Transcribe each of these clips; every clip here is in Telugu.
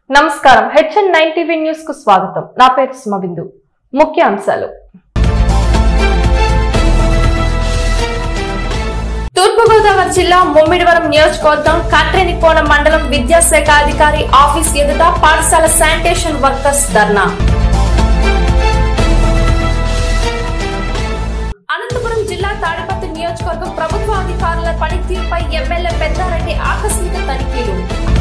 నమస్కారం హెచ్ఎన్ నైన్ టీవీ న్యూస్ కు స్వాగతం నా పేరు సుమబిందు ముఖ్య అంశాలు తూర్పుగోదావరి జిల్లా ముమ్మిడివరం నియోజకవర్గం కాట్రేనికోన మండలం విద్యాశాఖ అధికారి ఆఫీస్ ఎదుట పాఠశాల శానిటేషన్ వర్కర్స్ ధర్నా అనంతపురం జిల్లా తాడిపత్రి నియోజకవర్గం ప్రభుత్వ అధికారుల పనితీరుపై ఎమ్మెల్యే పెద్దారెడ్డి ఆకస్మిక తనిఖీలు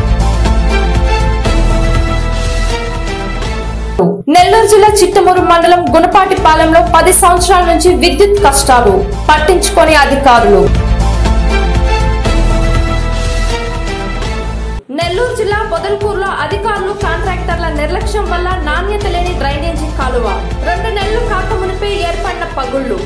నెల్లూరు జిల్లా చిట్టమూరు మండలం గుణపాటిపాలెంలో పది సంవత్సరాల నుంచి విద్యుత్ కష్టాలు పట్టించుకొని అధికారులు నెల్లూరు జిల్లా పొదలకూరులో అధికారులు కాంట్రాక్టర్ల నిర్లక్ష్యం వల్ల నాణ్యత లేని డ్రైనేజీ కాలువ రెండు నెలలు కాక మునిపే ఏర్పడిన పగుళ్లు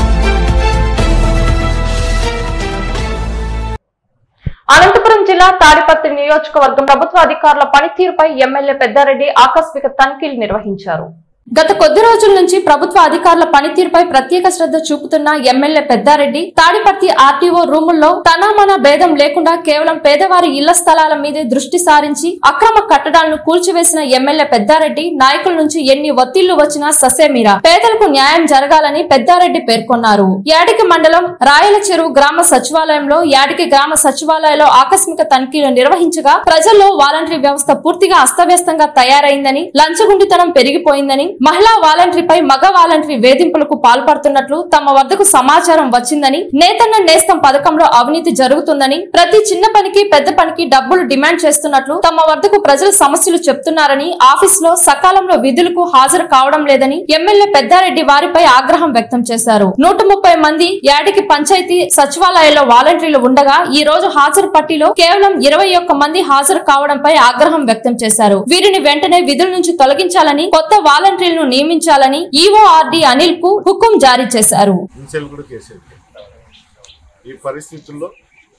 అనంతపురం జిల్లా తాడిపత్రి నియోజకవర్గం ప్రభుత్వ అధికారుల పనితీరుపై ఎమ్మెల్యే పెద్దారెడ్డి ఆకస్మిక తనిఖీలు నిర్వహించారు గత కొద్ది రోజుల నుంచి ప్రభుత్వ అధికారుల పనితీరుపై ప్రత్యేక శ్రద్ధ చూపుతున్న ఎమ్మెల్యే పెద్దారెడ్డి తాడిపత్రి ఆర్టీఓ రూముల్లో తనామన భేదం లేకుండా కేవలం పేదవారి ఇళ్ల స్థలాల మీదే దృష్టి సారించి అక్రమ కట్టడాలను కూల్చివేసిన ఎమ్మెల్యే పెద్దారెడ్డి నాయకుల నుంచి ఎన్ని ఒత్తిళ్లు వచ్చినా ససేమిరా పేదలకు న్యాయం జరగాలని పెద్దారెడ్డి పేర్కొన్నారు యాడికి మండలం రాయల చెరువు గ్రామ సచివాలయంలో యాడికి గ్రామ సచివాలయంలో ఆకస్మిక తనిఖీలు నిర్వహించగా ప్రజల్లో వాలంటరీ వ్యవస్థ పూర్తిగా అస్తవ్యస్తంగా తయారైందని లంచగుండితనం పెరిగిపోయిందని మహిళా వాలంటరీపై మగ వాలంటరీ వేధింపులకు పాల్పడుతున్నట్లు తమ వద్దకు సమాచారం వచ్చిందని నేతన్న నేస్తం పథకంలో అవినీతి జరుగుతుందని ప్రతి చిన్న పనికి పెద్ద పనికి డబ్బులు డిమాండ్ చేస్తున్నట్లు తమ వద్దకు ప్రజలు సమస్యలు చెప్తున్నారని ఆఫీస్ లో సకాలంలో విధులకు హాజరు కావడం లేదని ఎమ్మెల్యే పెద్దారెడ్డి వారిపై ఆగ్రహం వ్యక్తం చేశారు నూట ముప్పై మంది యాడికి పంచాయతీ సచివాలయంలో వాలంటీర్లు ఉండగా ఈ రోజు హాజరు పట్టిలో కేవలం ఇరవై ఒక్క మంది హాజరు కావడంపై ఆగ్రహం వ్యక్తం చేశారు వీరిని వెంటనే విధుల నుంచి తొలగించాలని కొత్త వాలంటీర్లను నియమించాలని ఈఓఆర్డి అనిల్ కు హుకుం జారీ చేశారు ఇన్సెల్ కూడా కేసేది ఈ పరిస్థితుల్లో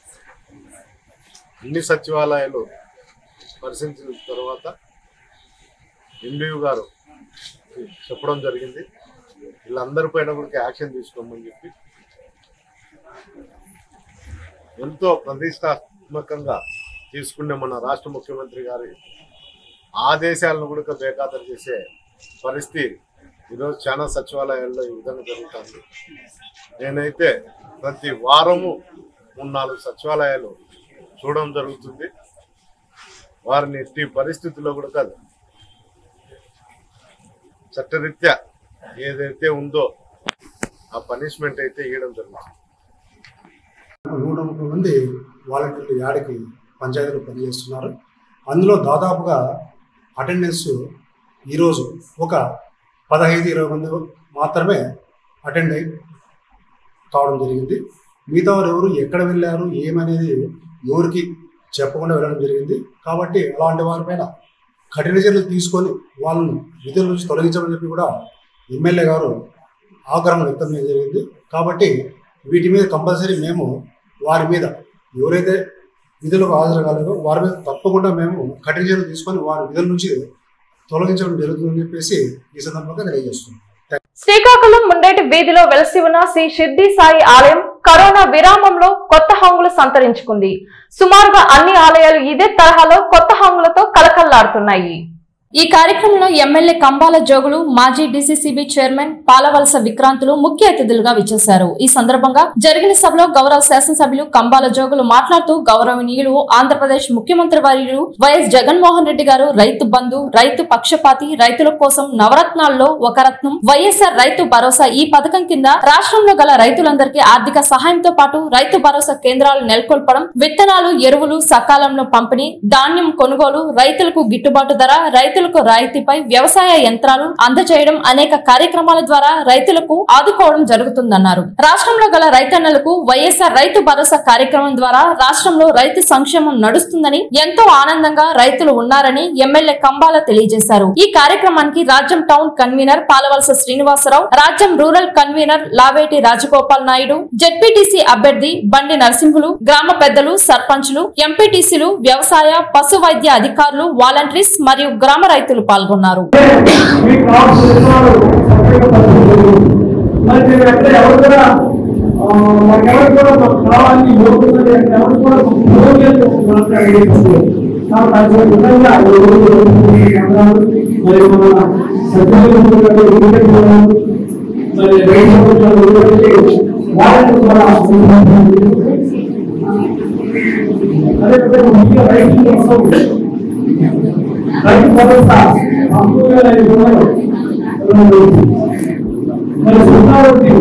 అన్ని సచివాలయాలు పరిశీలించిన తర్వాత ఎండియు గారు చెప్పడం జరిగింది వీళ్ళందరిపైన కూడా యాక్షన్ తీసుకోమని చెప్పి ఎంతో ప్రతిష్టాత్మకంగా తీసుకునే మన రాష్ట్ర ముఖ్యమంత్రి గారి ఆదేశాలను కూడా బేఖాతరు చేసే పరిస్థితి ఈరోజు చాలా సచివాలయాల్లో ఈ విధంగా జరుగుతుంది నేనైతే ప్రతి వారము మూడు నాలుగు సచివాలయాలు చూడడం జరుగుతుంది వారిని ఎట్టి పరిస్థితుల్లో కూడా కాదు చట్టరీత్యా ఏదైతే ఉందో ఆ పనిష్మెంట్ అయితే ఇవ్వడం జరుగుతుంది నూట ముప్పై మంది వాలంటీర్లు యాడికి పంచాయతీలో పనిచేస్తున్నారు అందులో దాదాపుగా అటెండెన్స్ ఈరోజు ఒక పదహైదు ఇరవై మంది మాత్రమే అటెండ్ అయి కావడం జరిగింది మిగతా వారు ఎవరు ఎక్కడ వెళ్ళారు ఏమనేది ఎవరికి చెప్పకుండా వెళ్ళడం జరిగింది కాబట్టి అలాంటి వారిపైన కఠిన చర్యలు తీసుకొని వాళ్ళను విధుల నుంచి తొలగించమని చెప్పి కూడా ఎమ్మెల్యే గారు ఆగ్రహం వ్యక్తం చేయడం జరిగింది కాబట్టి వీటి మీద కంపల్సరీ మేము వారి మీద ఎవరైతే విధులకు హాజరు కాలేదో వారి మీద తప్పకుండా మేము కఠిన చర్యలు తీసుకొని వారి విధుల నుంచి తొలగించడం జరుగుతుందని చెప్పేసి ఈ సందర్భంగా తెలియజేస్తున్నాం శ్రీకాకుళం ముండేటి వీధిలో వెలసి ఉన్న శ్రీ షిర్డి సాయి ఆలయం కరోనా విరామంలో కొత్త హంగులు సంతరించుకుంది సుమారుగా అన్ని ఆలయాలు ఇదే తరహాలో కొత్త హంగులతో కలకల్లాడుతున్నాయి ఈ కార్యక్రమంలో ఎమ్మెల్యే కంబాల జోగులు మాజీ డీసీసీబీ చైర్మన్ పాలవలస విక్రాంతులు ముఖ్య అతిథులుగా విచ్చేశారు ఈ సందర్భంగా జరిగిన సభలో గౌరవ శాసనసభ్యులు కంబాల జోగులు మాట్లాడుతూ గౌరవనీయులు ఆంధ్రప్రదేశ్ ముఖ్యమంత్రి వర్యులు వైఎస్ జగన్మోహన్ రెడ్డి గారు రైతు బంధు రైతు పక్షపాతి రైతుల కోసం నవరత్నాల్లో ఒక రత్నం వైఎస్ఆర్ రైతు భరోసా ఈ పథకం కింద రాష్ట్రంలో గల రైతులందరికీ ఆర్థిక సహాయంతో పాటు రైతు భరోసా కేంద్రాలు నెలకొల్పడం విత్తనాలు ఎరువులు సకాలంలో పంపిణీ ధాన్యం కొనుగోలు రైతులకు గిట్టుబాటు ధర రైతులకు రాయితీపై వ్యవసాయ యంత్రాలు అందజేయడం అనేక కార్యక్రమాల ద్వారా రైతులకు ఆదుకోవడం జరుగుతుందన్నారు రాష్ట్రంలో గల రైతన్నలకు వైఎస్ఆర్ రైతు భరోసా కార్యక్రమం ద్వారా రాష్ట్రంలో రైతు సంక్షేమం నడుస్తుందని ఎంతో ఆనందంగా రైతులు ఉన్నారని ఎమ్మెల్యే కంబాల తెలియజేశారు ఈ కార్యక్రమానికి రాజ్యం టౌన్ కన్వీనర్ పాలవలస శ్రీనివాసరావు రాజ్యం rural convener Laveti Rajagopal Naidu ZPTC అభ్యర్థి బండి నరసింహులు గ్రామ పెద్దలు సర్పంచులు ఎంపీటీసీలు వ్యవసాయ పశు వైద్య అధికారులు వాలంటీర్స్ మరియు గ్రామ రైతులు పాల్గొన్నారు మీ క్రాప్స్ చేస్తున్నారు మరి మీరు ఎక్కడ ఎవరు కూడా ఆ, మాకెవరు కూడా మాకు కావాలి యోగ్యత లేదు, ఎవరు కూడా మాకు యోగ్యత లేదు, మాట్లాడే కాబట్టి అదే విధంగా ఈ రోజు ఈ రంగాలు మరి మన సభ్యులు ఉన్నటువంటి విలేకరులు, మరి రైతు సోదరులు ఉన్నటువంటి వాళ్ళకు కూడా అదేవిధంగా ముఖ్య రైతు కోసం రైతు భరోసా పంతొమ్మిది వేల ఐదు వందలు మరి సున్నా వడ్డీ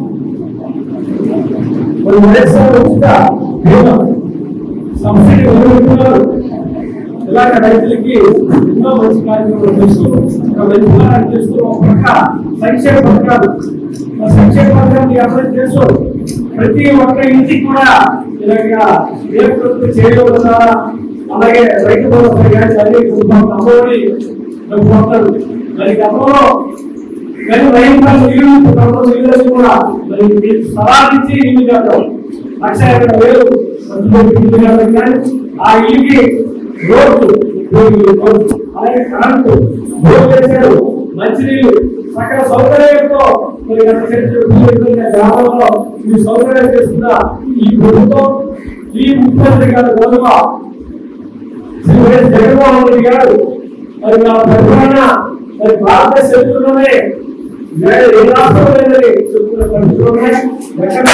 మరి వైఎస్ఆర్ ఉచిత బీమా సబ్సిడీ వదులుతున్నారు ఇలాగ రైతులకి ఎన్నో మంచి కార్యక్రమాలు చేస్తూ ఒక మంచి పోరాటం చేస్తూ ఒక పక్క సంక్షేమ పథకాలు ఆ సంక్షేమ పథకాన్ని అమలు చేస్తూ ప్రతి ఒక్క ఇంటికి కూడా ఇలాగ ఏ ప్రభుత్వం చేయగలుగుతా అలాగే రైతు భరోసా కానీ అదే అమ్మఒడి పొందుతారు మరి గతంలో కానీ రైతు ఇల్లు ప్రభుత్వం ఇల్లు కూడా మరి మీరు సలహా ఇచ్చి ఇల్లు కట్టాం లక్ష యాభై వేలు మంచి ఇల్లు కట్టడం కానీ ఆ ఇల్లుకి రోడ్డు రోడ్డు, అలాగే కరెంటు రోడ్డు వేశారు మంచినీళ్ళు సకల సౌకర్యాలతో మరి గత చరిత్ర గ్రామంలో ఈ సౌకర్యాలు చేస్తున్న ఈ ప్రభుత్వం ఈ ముఖ్యమంత్రి గారు గౌరవ శ్రీ వైఎస్ జగన్మోహన్ రెడ్డి గారు మరి నా పరిపాలన మరి భారతదేశ చరిత్రలోనే వేరే ఏ రాష్ట్రం లేదని చెప్తున్న పరిస్థితుల్లోనే ఎక్కడ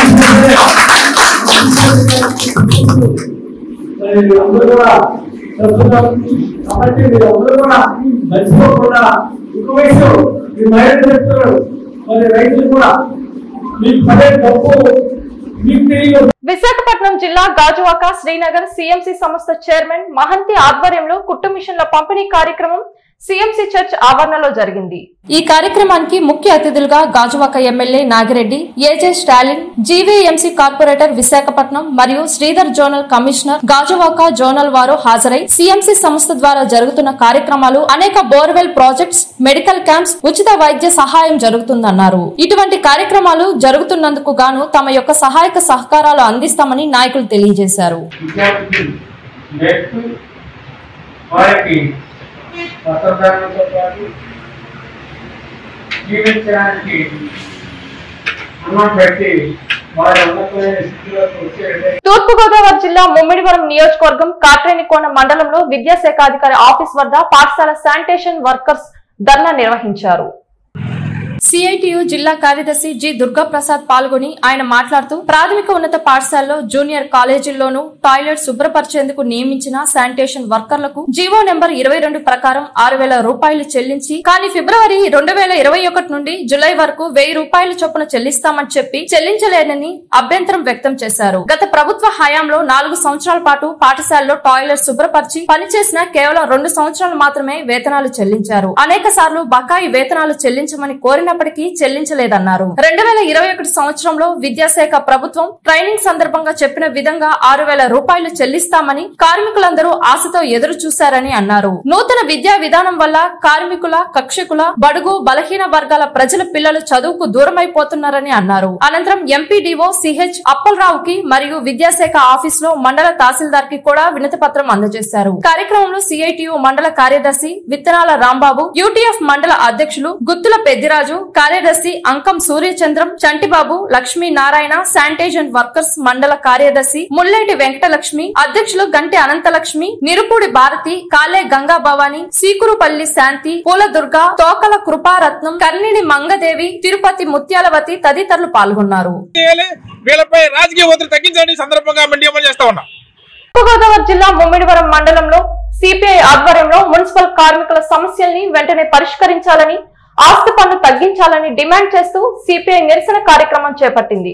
మరి అందరూ కూడా చెప్తున్నారు కాబట్టి మీరు అందరూ కూడా మర్చిపోకుండా ఇంకో విషయం మీ మహిళలు చెప్తున్నారు మరి రైతులు కూడా మీకు పడే డబ్బు మీకు తెలియదు విశాఖపట్నం జిల్లా గాజువాక శ్రీనగర్ సిఎంసి సంస్థ చైర్మన్ మహంతి ఆధ్వర్యంలో కుట్టు మిషన్ల పంపిణీ కార్యక్రమం సిఎంసి చర్చ్ ఆవరణలో జరిగింది ఈ కార్యక్రమానికి ముఖ్య అతిథులుగా Gajuwaka MLA Nagireddy AJ Stalin GVMC corporator Visakhapatnam మరియు Sridhar zonal commissioner Gajuwaka zonal వారు హాజరై సిఎంసి సంస్థ ద్వారా జరుగుతున్న కార్యక్రమాలు అనేక బోర్వెల్ ప్రాజెక్ట్స్ మెడికల్ క్యాంప్స్ ఉచిత వైద్య సహాయం జరుగుతుందన్నారు ఇటువంటి కార్యక్రమాలు జరుగుతున్నందుకు గాను తమ యొక్క సహాయక సహకారాలు అందిస్తామని నాయకులు తెలియజేశారు విద్యార్థులు నేర్పు వారికి స్వతంత్రంతో పాటు జీవించడానికి అన్నం పెట్టి వారి ఉన్నతమైన స్థితిలోకి వచ్చే తూర్పుగోదావరి జిల్లా ముమ్మిడివరం నియోజకవర్గం కాట్రేనికోన మండలంలో విద్యాశాఖ అధికారి ఆఫీస్ వద్ద పాఠశాల శానిటేషన్ వర్కర్స్ ధర్నా నిర్వహించారు సిఐటియు జిల్లా కార్యదర్శి జి దుర్గాప్రసాద్ పాల్గొని ఆయన మాట్లాడుతూ ప్రాథమిక ఉన్నత పాఠశాలలో జూనియర్ కాలేజీల్లోనూ టాయిలెట్ శుభ్రపరిచేందుకు నియమించిన శానిటేషన్ వర్కర్లకు జీవో నెంబర్ ఇరవై రెండు ప్రకారం ఆరు వేల రూపాయలు చెల్లించి కానీ ఫిబ్రవరి రెండు వేల ఇరవై ఒకటి నుండి జులై వరకు వెయ్యి రూపాయల చొప్పున చెల్లిస్తామని చెప్పి చెల్లించలేనని అభ్యంతరం వ్యక్తం చేశారు గత ప్రభుత్వ హయాంలో నాలుగు సంవత్సరాల పాటు పాఠశాలలో టాయిలెట్ శుభ్రపరిచి పనిచేసిన కేవలం రెండు సంవత్సరాలు మాత్రమే వేతనాలు చెల్లించారు అనేక సార్లు బకాయి వేతనాలు చెల్లించమని కోరినప్పటికీ చెల్లించలేదన్నారు రెండు వేల ఇరవై ఒకటి సంవత్సరంలో విద్యాశాఖ ప్రభుత్వం ట్రైనింగ్ సందర్భంగా చెప్పిన విధంగా ఆరు వేల రూపాయలు చెల్లిస్తామని కార్మికులందరూ ఆశతో ఎదురు చూశారని అన్నారు నూతన విద్యా విధానం వల్ల కార్మికుల కక్షకుల బడుగు బలహీన వర్గాల ప్రజల పిల్లలు చదువుకు దూరమైపోతున్నారని అన్నారు అనంతరం ఎంపీడీఓ సిహెచ్ అప్పలరావుకి మరియు విద్యాశాఖ ఆఫీస్ లో మండల తహసీల్దార్ కి కూడా వినతి పత్రం అందజేశారు కార్యక్రమంలో సిఐటియు మండల కార్యదర్శి విత్తనాల రాంబాబు యూటీఎఫ్ మండల అధ్యక్షులు గుత్తుల పెద్దిరాజు కార్యదర్శి అంకం సూర్యచంద్రం చంటిబాబు లక్ష్మీ నారాయణ శానిటేషన్ వర్కర్స్ మండల కార్యదర్శి ముల్లేటి వెంకటలక్ష్మి అధ్యక్షులు గంటి అనంతలక్ష్మి నిరుపూడి భారతి కాలే గంగా భవాని సీకురుపల్లి శాంతి పూలదుర్గ తోకల కృపారత్నం కర్ణిని మంగదేవి తిరుపతి ముత్యాలవతి తదితరులు పాల్గొన్నారు చేయాలి వీళ్ళపై రాజకీయ ఒత్తిడి తగ్గించండి ఈ సందర్భంగా మేము డిమాండ్ చేస్తా ఉన్నాం తూర్పుగోదావరి జిల్లా ముమ్మిడివరం మండలంలో సిపిఐ ఆధ్వర్యంలో మున్సిపల్ కార్మికుల సమస్యల్ని వెంటనే పరిష్కరించాలని ఆస్తి పన్ను తగ్గించాలని డిమాండ్ చేస్తూ సిపిఐ నిరసన కార్యక్రమం చేపట్టింది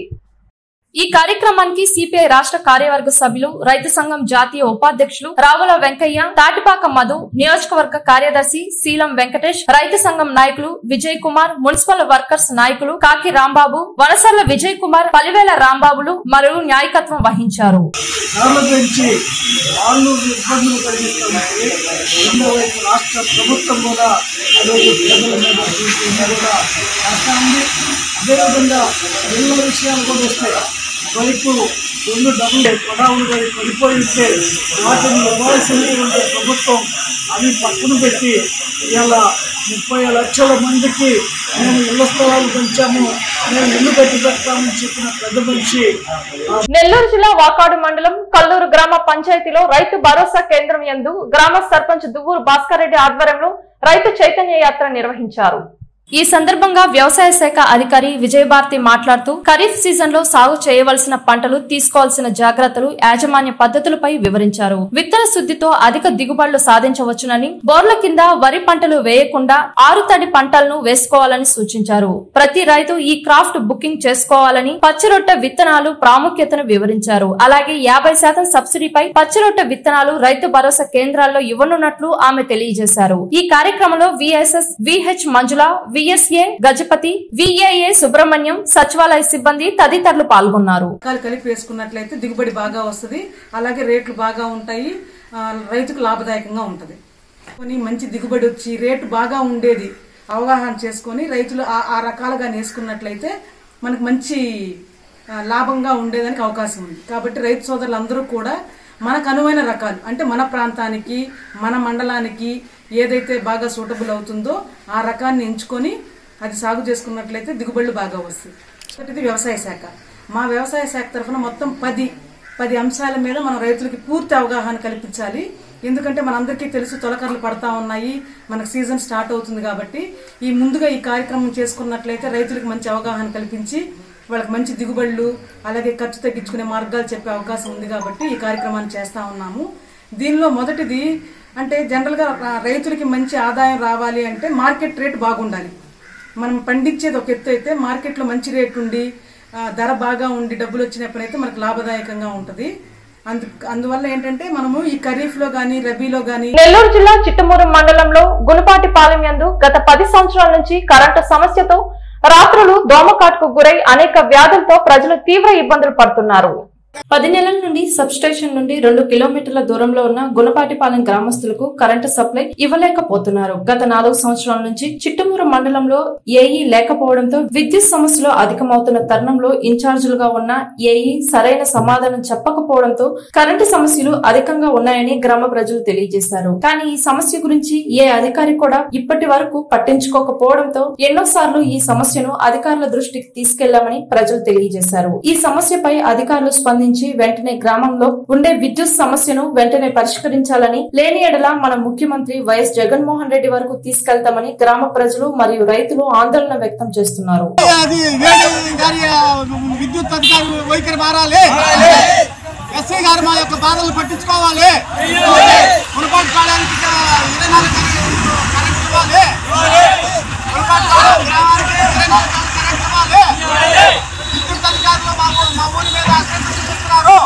ఈ కార్యక్రమానికి సిపిఐ రాష్ట్ర కార్యవర్గ సభ్యులు రైతు సంఘం జాతీయ ఉపాధ్యక్షులు రావుల వెంకయ్య తాటిపాక మధు నియోజకవర్గ కార్యదర్శి శీలం వెంకటేష్ రైతు సంఘం నాయకులు విజయ్ కుమార్ మున్సిపల్ వర్కర్స్ నాయకులు కాకి రాంబాబు వనసర్ల విజయ్ కుమార్ పలివేల రాంబాబులు మరియు న్యాయకత్వం వహించారు ధరలు పెంచి వాళ్ళు ఇబ్బందులు కలిగిస్తుంటే రెండో వైపు రాష్ట్ర ప్రభుత్వం కూడా ఈరోజు పేదల మీద చూసుకుంటే కూడా చేస్తా ఉంది అదేవిధంగా ఎన్నో విషయాలు కూడా వస్తాయి వైపు రెండు డబ్బులు పడావులు పడి పడిపోయి ఉంటే వాటిని ఇవ్వాల్సినటువంటి ప్రభుత్వం అవి పక్కన పెట్టి ఇలా ముప్పై లక్షల మందికి మేము ఇళ్ల స్థలాలు పెంచాము మేము ఇల్లు కట్టి పెడతామని చెప్పిన పెద్ద మనిషి ఆ నెల్లూరు జిల్లా వాకాడు మండలం కల్లూరు గ్రామ పంచాయతీలో రైతు భరోసా కేంద్రం యందు గ్రామ సర్పంచ్ దువ్వూరు భాస్కర్ రెడ్డి ఆధ్వర్యంలో రైతు చైతన్య యాత్ర నిర్వహించారు ఈ సందర్భంగా వ్యవసాయ శాఖ అధికారి విజయభారతి మాట్లాడుతూ ఖరీఫ్ సీజన్ లో సాగు చేయవలసిన పంటలు తీసుకోవాల్సిన జాగ్రత్తలు యాజమాన్య పద్ధతులపై వివరించారు విత్తన శుద్ధితో అధిక దిగుబడులు సాధించవచ్చునని బోర్ల కింద వరి పంటలు వేయకుండా ఆరుతడి పంటలను వేసుకోవాలని సూచించారు ప్రతి రైతు ఈ క్రాఫ్ట్ బుకింగ్ చేసుకోవాలని పచ్చిరొట్ట విత్తనాలు ప్రాముఖ్యతను వివరించారు అలాగే యాభై శాతం సబ్సిడీపై పచ్చిరొట్ట విత్తనాలు రైతు భరోసా కేంద్రాల్లో ఇవ్వనున్నట్లు ఆమె తెలియజేశారు ఈ కార్యక్రమంలో VSS VH Manjula VSA Gajapathi VAA Subrahmanyam సచివాలయ సిబ్బంది తదితరులు పాల్గొన్నారు రకాలు కలిపి వేసుకున్నట్లయితే దిగుబడి బాగా వస్తుంది అలాగే రేట్లు బాగా ఉంటాయి ఆ, రైతుకు లాభదాయకంగా ఉంటుంది కొని మంచి దిగుబడి వచ్చి రేటు బాగా ఉండేది అవగాహన చేసుకొని రైతులు ఆ ఆ రకాలుగా నేసుకున్నట్లయితే మనకు మంచి ఆ, లాభంగా ఉండేదానికి అవకాశం ఉంది కాబట్టి రైతు సోదరులందరూ కూడా మనకు అనువైన రకాలు అంటే మన ప్రాంతానికి మన మండలానికి ఏదైతే బాగా సూటబుల్ అవుతుందో ఆ రకాన్ని ఎంచుకొని అది సాగు చేసుకున్నట్లయితే దిగుబడులు బాగా వస్తాయి ఒకటిది వ్యవసాయ శాఖ మా వ్యవసాయ శాఖ తరఫున మొత్తం పది పది అంశాల మీద మనం రైతులకి పూర్తి అవగాహన కల్పించాలి ఎందుకంటే మనందరికీ తెలుసు తొలకర్లు పడతా ఉన్నాయి మనకు సీజన్ స్టార్ట్ అవుతుంది కాబట్టి ఈ ముందుగా ఈ కార్యక్రమం చేసుకున్నట్లయితే రైతులకు మంచి అవగాహన కల్పించి వాళ్ళకి మంచి దిగుబడులు అలాగే ఖర్చు తగ్గించుకునే మార్గాలు చెప్పే అవకాశం ఉంది కాబట్టి ఈ కార్యక్రమాన్ని చేస్తా ఉన్నాము దీనిలో మొదటిది అంటే జనరల్గా రా- రైతులకి మంచి ఆదాయం రావాలి అంటే మార్కెట్ రేట్ బాగుండాలి మనం పండించేది ఒక ఎత్తు అయితే మార్కెట్లో మంచి రేటు ఉండి ఆ, ధర బాగా ఉండి డబ్బులు వచ్చినప్పుడైతే మనకు లాభదాయకంగా ఉంటుంది అందు అందువల్ల ఏంటంటే మనము ఈ ఖరీఫ్లో కానీ రబీలో కానీ నెల్లూరు జిల్లా చిట్టమూరు మండలంలో గుణపాటిపాలెం యందు గత పది సంవత్సరాల నుంచి కరెంటు సమస్యతో రాత్రులు దోమకాటుకు గురై అనేక వ్యాధులతో ప్రజలు తీవ్ర ఇబ్బందులు పడుతున్నారు పది నెలల నుండి సబ్ స్టేషన్ నుండి రెండు కిలోమీటర్ల దూరంలో ఉన్న గుణపాటిపాలెం గ్రామస్తులకు కరెంటు సప్లై ఇవ్వలేకపోతున్నారు గత నాలుగు సంవత్సరాల నుంచి చిట్టమూరు మండలంలో ఏఈ లేకపోవడంతో విద్యుత్ సమస్యలు అధికమవుతున్న తరుణంలో ఇన్ఛార్జీలుగా ఉన్న ఏఈ సరైన సమాధానం చెప్పకపోవడంతో కరెంటు సమస్యలు అధికంగా ఉన్నాయని గ్రామ ప్రజలు తెలియజేశారు కానీ ఈ సమస్య గురించి ఏ అధికారి కూడా ఇప్పటి వరకు పట్టించుకోకపోవడంతో ఎన్నోసార్లు ఈ సమస్యను అధికారుల దృష్టికి తీసుకెళ్లామని ప్రజలు తెలియజేశారు ఈ సమస్యపై అధికారులు స్పందించి వెంటనే గ్రామంలో ఉండే విద్యుత్ సమస్యను వెంటనే పరిష్కరించాలని లేని ఎడల మన ముఖ్యమంత్రి వైఎస్ జగన్మోహన్ రెడ్డి వరకు తీసుకెళ్తామని గ్రామ ప్రజలు మరియు రైతులు ఆందోళన వ్యక్తం చేస్తున్నారు అది వేడి గారి విద్యుత్ అధికారులు వైఖరి మారాలి ఎస్ఐ గారు మా యొక్క బాధలు పట్టించుకోవాలి మునుపాటు కాలానికి ఇరవై నాలుగు గంటలు కరెంట్ ఇవ్వాలి మునుపాటు కాలం గ్రామానికి ఇరవై నాలుగు గంటలు కరెంట్ ఇవ్వాలి విద్యుత్ అధికారులు మా ఊ- మా ఊరి మీద అశ్రద్ధ చూపిస్తున్నారు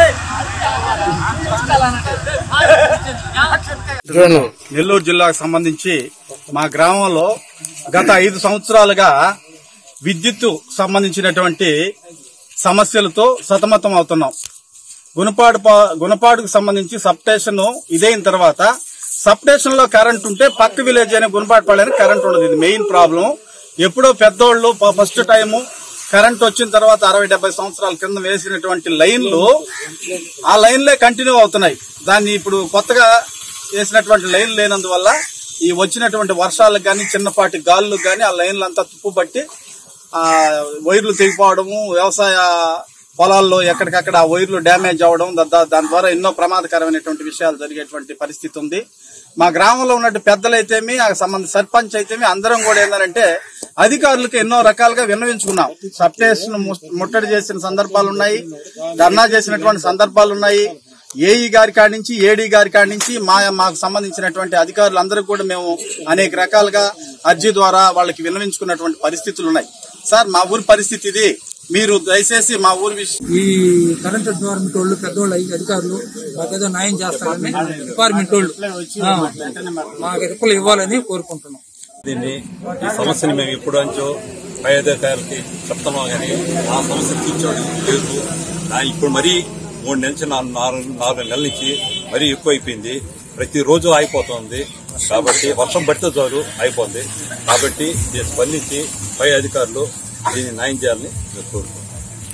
నెల్లూరు జిల్లాకు సంబంధించి మా గ్రామంలో గత ఐదు సంవత్సరాలుగా విద్యుత్ సంబంధించినటువంటి సమస్యలతో సతమతం అవుతున్నాం గుణపాడు పా- గుణపాడుకు సంబంధించి సబ్ స్టేషన్ ఇదైన తర్వాత సబ్ స్టేషన్ లో కరెంట్ ఉంటే పక్క విలేజ్ అనే గుణపాడు పడడానికి కరెంట్ ఉండదు ఇది మెయిన్ ప్రాబ్లం ఎప్పుడో పెద్దోళ్ళు ప- ఫస్ట్ టైము కరెంట్ వచ్చిన తర్వాత అరవై డెబ్బై సంవత్సరాల కింద వేసినటువంటి లైన్లు ఆ లైన్లే కంటిన్యూ అవుతున్నాయి దాన్ని ఇప్పుడు కొత్తగా వేసినటువంటి లైన్ లేనందువల్ల ఈ వచ్చినటువంటి వర్షాలకు కానీ చిన్నపాటి గాలులకు కానీ ఆ లైన్లు అంతా తుప్పుబట్టి ఆ వైర్లు తెగిపోవడము వ్యవసాయ పొలాల్లో ఎక్కడికక్కడ ఆ వైర్లు డ్యామేజ్ అవ్వడం దా- దా- దాని ద్వారా ఎన్నో ప్రమాదకరమైనటువంటి విషయాలు జరిగేటువంటి పరిస్థితి ఉంది మా గ్రామంలో ఉన్నట్టు పెద్దలైతేమి ఆ సంబంధ సర్పంచ్ అయితేమి అందరం కూడా ఏంటంటే అధికారులకు ఎన్నో రకాలుగా విన్నవించుకున్నాం సబ్ స్టేషన్ ము- ముట్టడి చేసిన సందర్భాలు ఉన్నాయి ధర్నా చేసినటువంటి సందర్భాలు ఉన్నాయి ఏఈ గారి కాడి నుంచి ఏడీ గారి కాడి నుంచి మా మాకు సంబంధించినటువంటి అధికారులందరూ కూడా మేము అనేక రకాలుగా అర్జీ ద్వారా వాళ్ళకి విన్నవించుకున్నటువంటి పరిస్థితులు ఉన్నాయి సార్ మా ఊరి పరిస్థితి ఇది మీరు దయచేసి మా ఊరి విషయం ఈ కరెంట్ డిపార్ట్మెంట్ వాళ్ళు పెద్దోళ్ళు అయ్యి అధికారులు మాకేదో న్యాయం చేస్తారని డిపార్ట్మెంట్ వాళ్ళు ఆ, మాకు రిప్పులు ఇవ్వాలని కోరుకుంటున్నాం దీన్ని ఈ సమస్యని మేము ఎప్పుడు అంచో పై అధికారులకి చెప్తున్నాం కానీ ఆ సమస్య తీర్చడం లేదు ఆ ఇప్పుడు మరీ మూడు నుంచి నాలుగు నాలుగు నాలుగు నెలల నుంచి మరీ ఎక్కువ అయిపోయింది ప్రతిరోజు అయిపోతుంది కాబట్టి వర్షం పడితే చాలు అయిపోతుంది కాబట్టి దీన్ని స్పందించి పై అధికారులు దీన్ని న్యాయం చేయాలని నేను కోరుకుంటున్నాను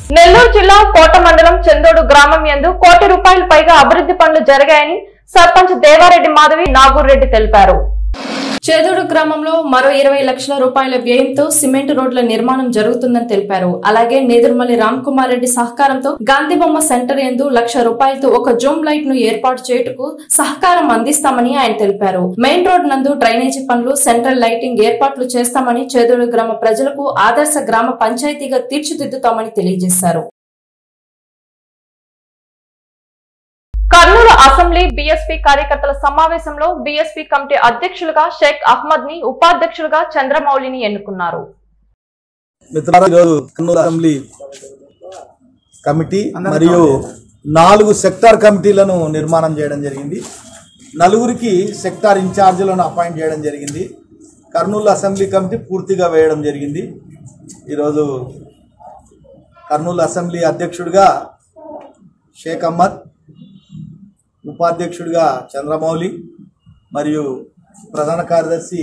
నెల్లూరు జిల్లా కోట మండలం చందోడు గ్రామం యందు కోటి రూపాయల పైగా అభివృద్ధి పనులు జరిగాయని సర్పంచ్ దేవారెడ్డి మాధవి నాగూర్రెడ్డి తెలిపారు చేదోడు గ్రామంలో మరో ఇరవై లక్షల రూపాయల వ్యయంతో సిమెంట్ రోడ్ల నిర్మాణం జరుగుతుందని తెలిపారు అలాగే నేదురుమల్లి రామ్ కుమార్ రెడ్డి సహకారంతో గాంధీబొమ్మ సెంటర్ ఎందు లక్ష రూపాయలతో ఒక జూమ్ లైట్ ను ఏర్పాటు చేయుటకు సహకారం అందిస్తామని ఆయన తెలిపారు మెయిన్ రోడ్ నందు డ్రైనేజీ పనులు సెంట్రల్ లైటింగ్ ఏర్పాట్లు చేస్తామని చేదోడు గ్రామ ప్రజలకు ఆదర్శ గ్రామ పంచాయతీగా తీర్చిదిద్దుతామని తెలియజేశారు కర్నూలు అసెంబ్లీ బీఎస్పీ కార్యకర్తల సమావేశంలో బీఎస్పీ కమిటీ అధ్యక్షులుగా షేక్ అహ్మద్ ని ఉపాధ్యక్షులుగా చంద్రమౌళిని ఎన్నుకున్నారు మిత్రులారా ఈరోజు కర్నూలు అసెంబ్లీ కమిటీ మరియు నాలుగు సెక్టార్ కమిటీలను నిర్మాణం చేయడం జరిగింది నలుగురికి సెక్టార్ ఇన్ఛార్జీలను అపాయింట్ చేయడం జరిగింది కర్నూలు అసెంబ్లీ కమిటీ పూర్తిగా వేయడం జరిగింది ఈరోజు కర్నూలు అసెంబ్లీ అధ్యక్షుడిగా షేక్ అహ్మద్ ఉపాధ్యక్షుడిగా చంద్రమౌళి మరియు ప్రధాన కార్యదర్శి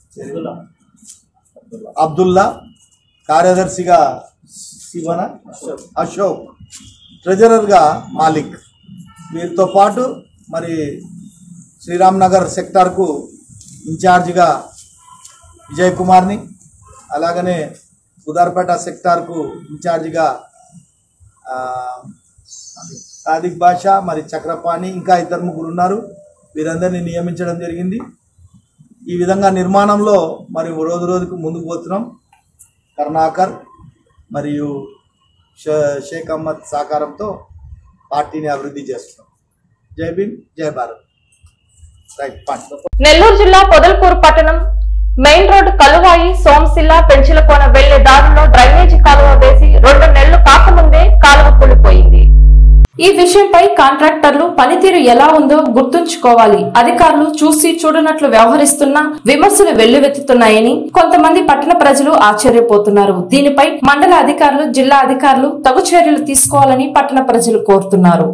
అబ్దుల్లా కార్యదర్శిగా శివన అశోక్ ట్రెజరర్గా మాలిక్ వీరితో పాటు మరి శ్రీరామ్ నగర్ సెక్టార్కు ఇన్ఛార్జిగా విజయ్ కుమార్ని అలాగనే ఉదార్పేట సెక్టార్కు ఇన్ఛార్జిగా ఆ, సాదిక్ బాషా మరి చక్రపాణి ఇంకా ఇద్దరు ముగ్గురు ఉన్నారు వీరందరినీ నియమించడం జరిగింది ఈ విధంగా నిర్మాణంలో మరి రోజు రోజుకు ముందుకు పోతున్నాం కరుణాకర్ మరియు షే- షేక్ అహ్మద్ సహకారంతో పార్టీని అభివృద్ధి చేస్తున్నాం జై భీమ్ జై భారత్ రైట్ పాయింట్ నెల్లూరు జిల్లా పొదల్కూరు పట్టణం మెయిన్ రోడ్డు కలువాయి సోమశిల్ల పెంచిలకోన వెళ్లే దారిలో డ్రైనేజీ కాలువ వేసి రెండు నెలలు కాకముందే కాలువ కూలిపోయింది ఈ విషయంపై కాంట్రాక్టర్లు పనితీరు ఎలా ఉందో గుర్తుంచుకోవాలి అధికారులు చూసి చూడనట్లు వ్యవహరిస్తున్నా విమర్శలు వెల్లువెత్తుతున్నాయని కొంతమంది పట్టణ ప్రజలు ఆశ్చర్యపోతున్నారు దీనిపై మండల అధికారులు జిల్లా అధికారులు తగు చర్యలు తీసుకోవాలని పట్టణ ప్రజలు కోరుతున్నారు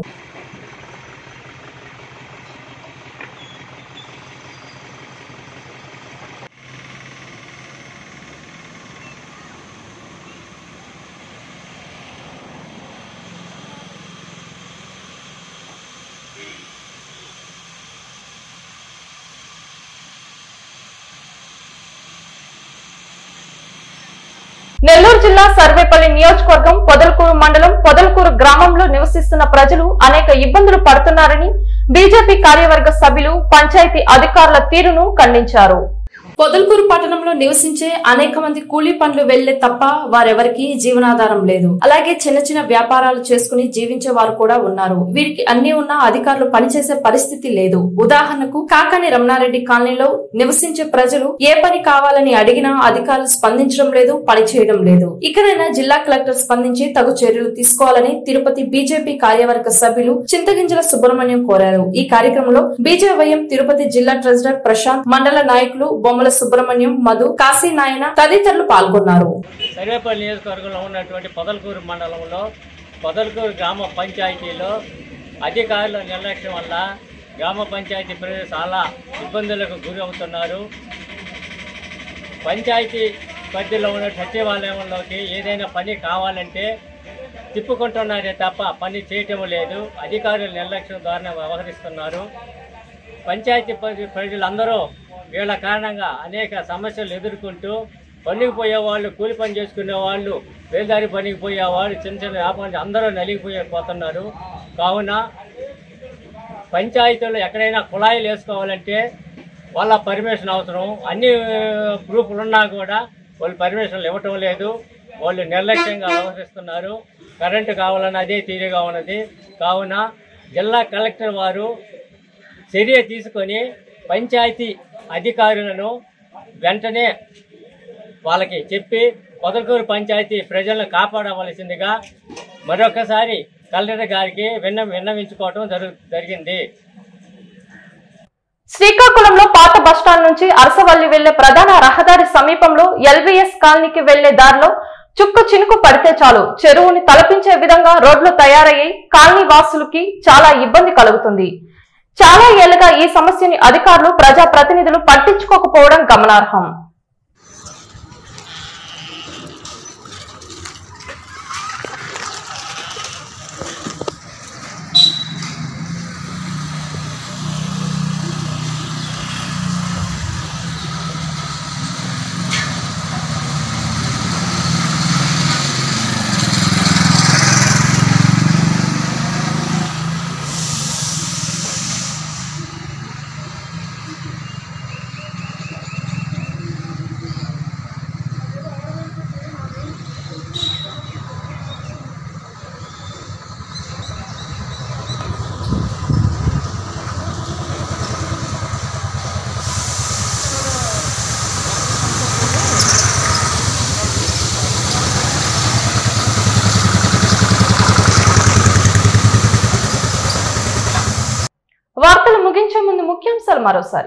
నెల్లూరు జిల్లా సర్వేపల్లి నియోజకవర్గం పొదలకూరు మండలం పొదలకూరు గ్రామంలో నివసిస్తున్న ప్రజలు అనేక ఇబ్బందులు పడుతున్నారని బీజేపీ కార్యవర్గ సభ్యులు పంచాయతీ అధికారుల తీరును ఖండించారు పొదల్కూరు పట్టణంలో నివసించే అనేక మంది కూలీ పనులు వెళ్లే తప్ప వారెవరికి జీవనాధారం లేదు అలాగే చిన్న చిన్న వ్యాపారాలు చేసుకుని జీవించే వారు కూడా ఉన్నారు వీరికి అన్ని ఉన్నా అధికారులు పనిచేసే పరిస్థితి లేదు ఉదాహరణకు కాకాని రమణారెడ్డి కాలనీలో నివసించే ప్రజలు ఏ పని కావాలని అడిగినా అధికారులు స్పందించడం లేదు పని చేయడం లేదు ఇకనైనా జిల్లా కలెక్టర్ స్పందించి తగు చర్యలు తీసుకోవాలని తిరుపతి బీజేపీ కార్యవర్గ సభ్యులు చింతగింజల సుబ్రహ్మణ్యం కోరారు ఈ కార్యక్రమంలో బీజేవైఎం తిరుపతి జిల్లా ట్రెజరర్ ప్రశాంత్ మండల నాయకులు బొమ్మల సుబ్రహ్మణ్యం మధు కాశీ నాయన తదితరులు పాల్గొన్నారు సర్వేపల్లి నియోజకవర్గంలో ఉన్నటువంటి పొదలకూరు మండలంలో పొదలకూరు గ్రామ పంచాయతీలో అధికారుల నిర్లక్ష్యం వల్ల గ్రామ పంచాయతీ ప్రజలు చాలా ఇబ్బందులకు గురి అవుతున్నారు పంచాయతీ పరిధిలో ఉన్న సచివాలయంలోకి ఏదైనా పని కావాలంటే తిప్పుకుంటున్నారే తప్ప పని చేయటం లేదు అధికారుల నిర్లక్ష్యం ద్వారా వ్యవహరిస్తున్నారు పంచాయతీ పరి- ప్రజలందరూ వీళ్ళ కారణంగా అనేక సమస్యలు ఎదుర్కొంటూ పనికి పోయే వాళ్ళు కూలి పని చేసుకునే వాళ్ళు వేదారి పనికి పోయే వాళ్ళు చిన్న చిన్న వ్యాపారం అందరూ నలిగిపోయే పోతున్నారు కావున పంచాయతీలో ఎక్కడైనా కుళాయిలు వేసుకోవాలంటే వాళ్ళ పర్మిషన్ అవసరం అన్ని ప్రూఫ్లు ఉన్నా కూడా వాళ్ళు పర్మిషన్లు ఇవ్వటం లేదు వాళ్ళు నిర్లక్ష్యంగా వ్యవహరిస్తున్నారు కరెంటు కావాలని అదే తీరుగా ఉన్నది కావున జిల్లా కలెక్టర్ వారు చర్య తీసుకొని పంచాయతీ అధికారులను వెంటనే వాళ్ళకి చెప్పి పొదలకూరు పంచాయతీ ప్రజలను కాపాడవలసిందిగా మరొకసారి కలెక్టర్ గారికి విన్న విన్నవించుకోవటం జరు జరిగింది శ్రీకాకుళంలో పాత బస్టాండ్ నుంచి అరసవల్లి వెళ్లే ప్రధాన రహదారి సమీపంలో ఎల్వీఎస్ కాలనీకి వెళ్లే దారిలో చుక్కు చినుకు పడితే చాలు చెరువుని తలపించే విధంగా రోడ్లు తయారయ్యి కాలనీ వాసులకి చాలా ఇబ్బంది కలుగుతుంది చాలా ఏళ్లుగా ఈ సమస్యని అధికారులు ప్రజా ప్రతినిధులు పట్టించుకోకపోవడం గమనార్హం ముఖ్యాంశాలు మరోసారి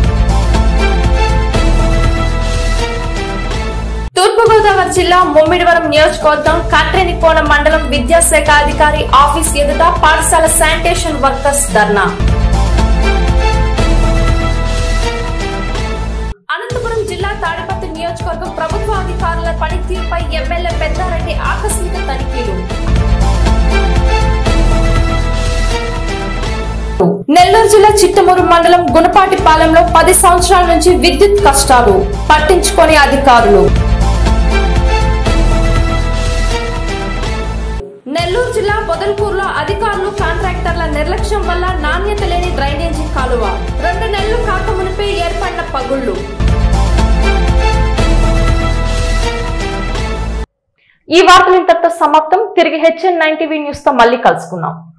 తూర్పుగోదావరి జిల్లా ముమ్మిడివరం నియోజకవర్గం కట్రేనికోన మండలం విద్యాశాఖ అధికారి ఆఫీస్ ఎదుట పాఠశాల శానిటేషన్ వర్కర్స్ ధర్నా అనంతపురం జిల్లా తాడిపత్రి నియోజకవర్గం ప్రభుత్వ అధికారుల పనితీరుపై ఎమ్మెల్యే పెద్దారెడ్డి ఆకస్మిక తనిఖీలు నెల్లూరు జిల్లా చిట్టమూరు మండలం గుణపాటిపాలెంలో పది సంవత్సరాల నుంచి విద్యుత్ కష్టాలు పట్టించుకొని అధికారులు నెల్లూరు జిల్లా పొదలకూరులో అధికారులు కాంట్రాక్టర్ల నిర్లక్ష్యం వల్ల నాణ్యత లేని డ్రైనేజీ కాలువ రెండు నెలలు కాక మునిపే ఏర్పడిన పగుళ్లు ఈ వార్తలు ఇంతటితో సమాప్తం తిరిగి హెచ్ఎన్ నైన్ టీవీ న్యూస్ తో మళ్ళీ కలుసుకుందాం